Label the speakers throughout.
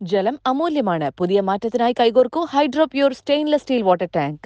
Speaker 1: ജലം അമൂല്യമാണ് പുതിയ മാറ്റത്തിനായി കൈകോർക്കൂ hydro pure stainless steel water tank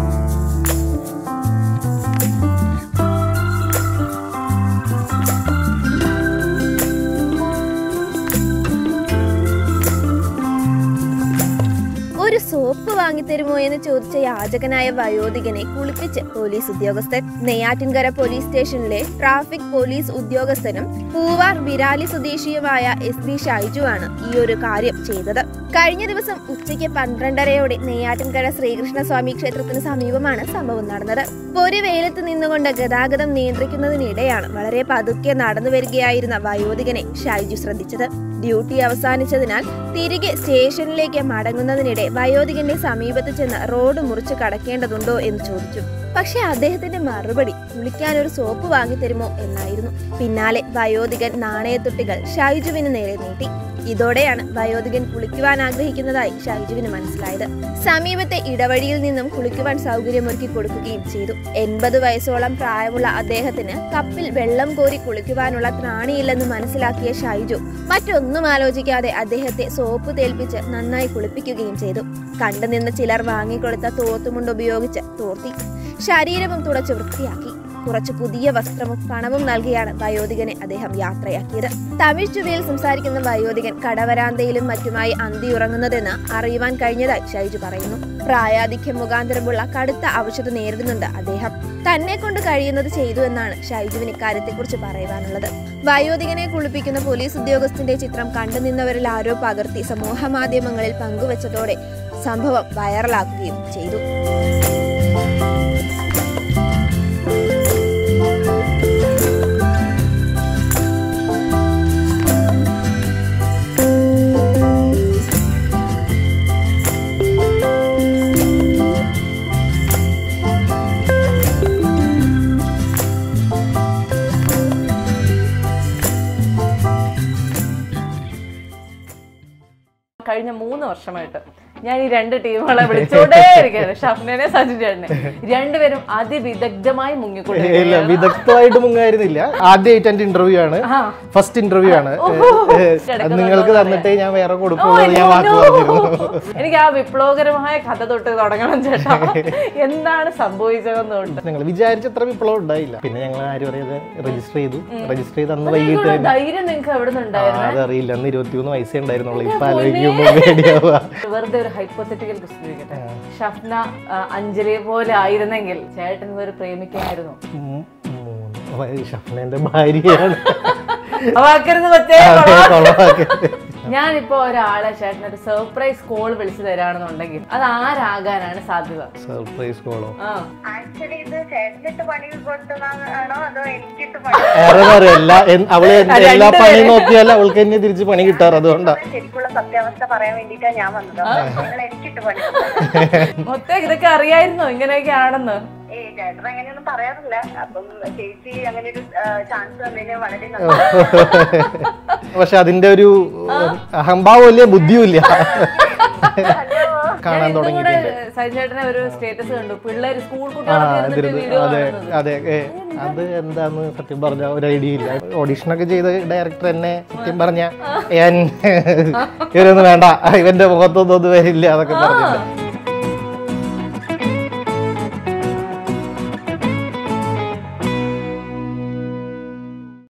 Speaker 2: ഒരു സോപ്പ് വാങ്ങിത്തരുമോ എന്ന് ചോദിച്ച യാചകനായ വയോധികനെ കുളിപ്പിച്ച് പോലീസ് ഉദ്യോഗസ്ഥൻ നെയ്യാറ്റിൻകര പോലീസ് സ്റ്റേഷനിലെ ട്രാഫിക് പോലീസ് ഉദ്യോഗസ്ഥനും പൂവാർ വിരാലി സ്വദേശിയുമായ എസ് ബി ഷൈജുവാണ് ഈ ഒരു കാര്യം ചെയ്തത് കഴിഞ്ഞ ദിവസം ഉച്ചയ്ക്ക് പന്ത്രണ്ടരയോടെ നെയ്യാറ്റിൻകര ശ്രീകൃഷ്ണസ്വാമി ക്ഷേത്രത്തിന് സമീപമാണ് സംഭവം നടന്നത് പൊരി വെയിലത്ത് നിന്നുകൊണ്ട് ഗതാഗതം നിയന്ത്രിക്കുന്നതിനിടെയാണ് വളരെ പതുക്കെ നടന്നു വരികയായിരുന്ന വയോധികനെ ഷൈജു ശ്രദ്ധിച്ചത് ഡ്യൂട്ടി അവസാനിച്ചതിനാൽ തിരികെ സ്റ്റേഷനിലേക്ക് മടങ്ങുന്നതിനിടെ വയോധികന്റെ സമീപത്ത് ചെന്ന് റോഡ് മുറിച്ച് കടക്കേണ്ടതുണ്ടോ എന്ന് ചോദിച്ചു പക്ഷെ അദ്ദേഹത്തിന്റെ മറുപടി കുളിക്കാൻ ഒരു സോപ്പ് വാങ്ങിത്തരുമോ എന്നായിരുന്നു പിന്നാലെ വയോധികൻ നാണയത്തുട്ടികൾ ഷൈജുവിന് നേരെ നീട്ടി ഇതോടെയാണ് വയോധികൻ കുളിക്കുവാൻ ആഗ്രഹിക്കുന്നതായി ഷൈജുവിന് മനസ്സിലായത് സമീപത്തെ ഇടവഴിയിൽ നിന്നും കുളിക്കുവാൻ സൗകര്യമൊരുക്കി കൊടുക്കുകയും ചെയ്തു എൺപത് വയസ്സോളം പ്രായമുള്ള അദ്ദേഹത്തിന് കപ്പിൽ വെള്ളം കോരി കുളിക്കുവാനുള്ള ത്രാണിയില്ലെന്ന് മനസ്സിലാക്കിയ ഷൈജു മറ്റൊന്നും ആലോചിക്കാതെ അദ്ദേഹത്തെ സോപ്പ് തേൽപ്പിച്ച് നന്നായി കുളിപ്പിക്കുകയും ചെയ്തു കണ്ടുനിന്ന് ചിലർ വാങ്ങിക്കൊടുത്ത തോർത്തുമുണ്ട് ഉപയോഗിച്ച് തോർത്തി ശരീരവും തുടച്ച് വൃത്തിയാക്കി കുറച്ച് പുതിയ വസ്ത്രവും പണവും നൽകിയാണ് വയോധികനെ അദ്ദേഹം യാത്രയാക്കിയത് തമിഴ് ചുവയിൽ സംസാരിക്കുന്ന വയോധികൻ കടവരാന്തയിലും മറ്റുമായി അന്തിയുറങ്ങുന്നതെന്ന് അറിയുവാൻ കഴിഞ്ഞതായി ഷൈജു പറയുന്നു പ്രായാധിക്യം മുഖാന്തരമുള്ള കടുത്ത ഔഷധം നേരിടുന്നുണ്ട് അദ്ദേഹം തന്നെ കൊണ്ട് കഴിയുന്നത് ചെയ്തു എന്നാണ് ഷൈജുവിന് ഇക്കാര്യത്തെക്കുറിച്ച് പറയുവാനുള്ളത് വയോധികനെ കുളിപ്പിക്കുന്ന പോലീസ് ഉദ്യോഗസ്ഥന്റെ ചിത്രം കണ്ടുനിന്നവരിൽ ആരോ പകർത്തി സമൂഹ മാധ്യമങ്ങളിൽ പങ്കുവച്ചതോടെ സംഭവം വൈറലാക്കുകയും ചെയ്തു
Speaker 3: കഴിഞ്ഞ മൂന്ന് വർഷമായിട്ട് ഞാൻ ഈ രണ്ട് ടീമുകളെ വിളിച്ചോണ്ടേ ഇരിക്കുകയാണ് ഷഫ്നെ സജിൻ ചേട്ടനെ രണ്ടുപേരും അതിവിദഗ്ധമായി
Speaker 4: ഇല്ല
Speaker 3: മുങ്ങിക്കൊണ്ടിരിക്കുകയാണ്
Speaker 4: വിദഗ്ധമായിട്ട് മുങ്ങായിരുന്നില്ല ആദ്യമായിട്ട് എന്റെ ഇന്റർവ്യൂ ആണ്
Speaker 3: ആ.
Speaker 4: ഫസ്റ്റ് ഇന്റർവ്യൂ ആണ്
Speaker 3: ഓഹോ.
Speaker 4: ഏ, അത് നിങ്ങൾക്ക് തന്നിട്ടേ ഞാൻ വേറെ
Speaker 3: ഓ,
Speaker 4: കൊടുക്കുള്ളൂ എന്ന് ഞാൻ
Speaker 3: no,
Speaker 4: വാക്ക്
Speaker 3: no.
Speaker 4: പറഞ്ഞിരുന്നു
Speaker 3: എനിക്ക് ആ വിപ്ലവകരമായ കഥ തൊട്ട് തുടങ്ങണം ചേട്ടാ എന്താണ് സംഭവിച്ചതെന്ന് തൊട്ട്
Speaker 4: ഞങ്ങൾ വിചാരിച്ചത്ര വിപ്ലവം ഉണ്ടായില്ല പിന്നെ ഞങ്ങൾ ആരും അറിയാതെ രജിസ്റ്റർ ചെയ്തു രജിസ്റ്റർ ചെയ്ത് അന്ന് വൈകിട്ട്
Speaker 3: നിങ്ങൾക്കുള്ള ധൈര്യം നിങ്ങൾക്ക് എവിടെ
Speaker 4: ആ,
Speaker 3: നിന്നുണ്ടായിരുന്നു
Speaker 4: അതറിയില്ല അന്ന് ഇരുപത്തിമൂന്ന് വയസ്സേ ഉണ്ടായിരുന്നുള്ളൂ ഇപ്പൊ ആലോചിക്കുമ്പോൾ പേടിയാവുക
Speaker 3: വെറുതെ ഒരു ഹൈപ്പോത്തറ്റിക്കൽ ക്വസ്റ്റ്യൻ ചോദിക്കട്ടെ ഷഫ്ന ആ, അഞ്ജലിയെ പോലെ ആയിരുന്നെങ്കിൽ ചേട്ടൻ ഒരു പ്രേമിക്കായിരുന്നു
Speaker 4: ഉം, മൂന്ന് വയ- ഷഫ്നന്റെ ഭാര്യയാണ്
Speaker 3: അവാക്കരുത് കൊച്ചേ
Speaker 4: അതെ, കൊളവാക്കരുത്.
Speaker 3: ഞാനിപ്പോ ഒരാളെ ചേട്ടൻ ഒരു സർപ്രൈസ് കോൾ വിളിച്ചു തരാണെന്നുണ്ടെങ്കിൽ അത് ആരാകാനാണ് സാധ്യത
Speaker 4: സർപ്രൈസ് കോളോ
Speaker 3: ആ
Speaker 5: ആക്ച്വലി ഇത് ചേട്ടനിട്ട് പണി കൊടുത്തതാണോ അതോ എനിക്കിട്ട് പണി
Speaker 4: അറിയാം എല്ലാ എൻ- അവള് എൻ-
Speaker 3: ആ,
Speaker 4: എല്ലാ പണി
Speaker 3: രണ്ടുപേരെ.
Speaker 4: നോക്കിയാൽ അവൾക്ക് തന്നെ തിരിച്ച് പണി കിട്ടാറ് അതുകൊണ്ടാ
Speaker 5: ശരിക്കുള്ള സത്യാവസ്ഥ പറയാൻ വേണ്ടിട്ടാ ഞാൻ വന്നത് നിങ്ങൾ എനിക്കിട്ട് പണി കൊടുത്തത്.
Speaker 3: മൊത്തം ഇതൊക്കെ അറിയായിരുന്നോ ഇങ്ങനെയൊക്കെ ആണെന്ന്
Speaker 5: ഏയ് ചേട്ടൻ അങ്ങനെയൊന്നും പറയാറില്ല അപ്പം ചേച്ചി അങ്ങനെ ഒരു ചാൻസ് തന്നതിന് വളരെ നന്ദി
Speaker 4: പക്ഷെ അതിന്റെ ഒരു അഹംഭാവം ഇല്ല ബുദ്ധിയും ഇല്ല കാണാൻ
Speaker 3: ഞാൻ ഇന്നും കൂടെ
Speaker 4: തുടങ്ങിയിട്ടുണ്ട്
Speaker 3: സജിചേട്ടനെ ഒരു സ്റ്റേറ്റസ് കണ്ടു പിള്ളേര് സ്കൂൾ
Speaker 4: ആ
Speaker 3: കുട്ടികളൊക്കെ ഇരുന്നിട്ട്
Speaker 4: അതിരുന്ന്
Speaker 3: വീഡിയോ
Speaker 4: അതെ
Speaker 3: കാണുന്നത്
Speaker 4: അതെ ഏ, അത് എന്താന്ന് സത്യം പറഞ്ഞ ഒരു ഐഡിയ ഇല്ല ഓഡിഷൻ ഒക്കെ ചെയ്ത ഡയറക്ടർ എന്നെ സത്യം പറഞ്ഞ ഞാൻ ഇവരൊന്നും വേണ്ട ഇവന്റെ മുഖത്തൊന്നും ഒന്നും വരില്ല അതൊക്കെ പറഞ്ഞിട്ട്